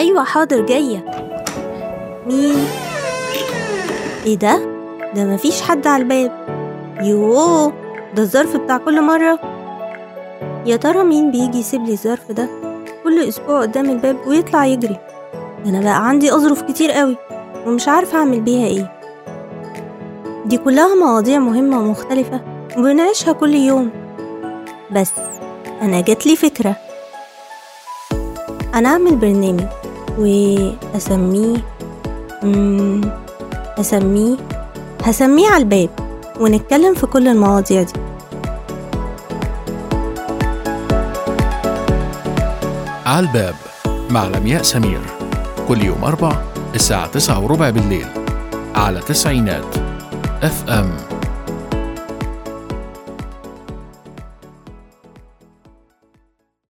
أيوة حاضر جاية مين؟ إيه ده؟ ده مفيش حد على الباب يوه ده الظرف بتاع كل مرة يا ترى مين بيجي يسيب لي الظرف ده كل أسبوع قدام الباب ويطلع يجري ده أنا بقى عندي أظرف كتير قوي ومش عارفة أعمل بيها إيه دي كلها مواضيع مهمة ومختلفة وبنعيشها كل يوم بس أنا جاتلي فكرة أنا أعمل برنامج وأسميه مم، أسميه هسميه على الباب ونتكلم في كل المواضيع دي على الباب مع لمياء سمير كل يوم أربع الساعة تسعة وربع بالليل على تسعينات اف ام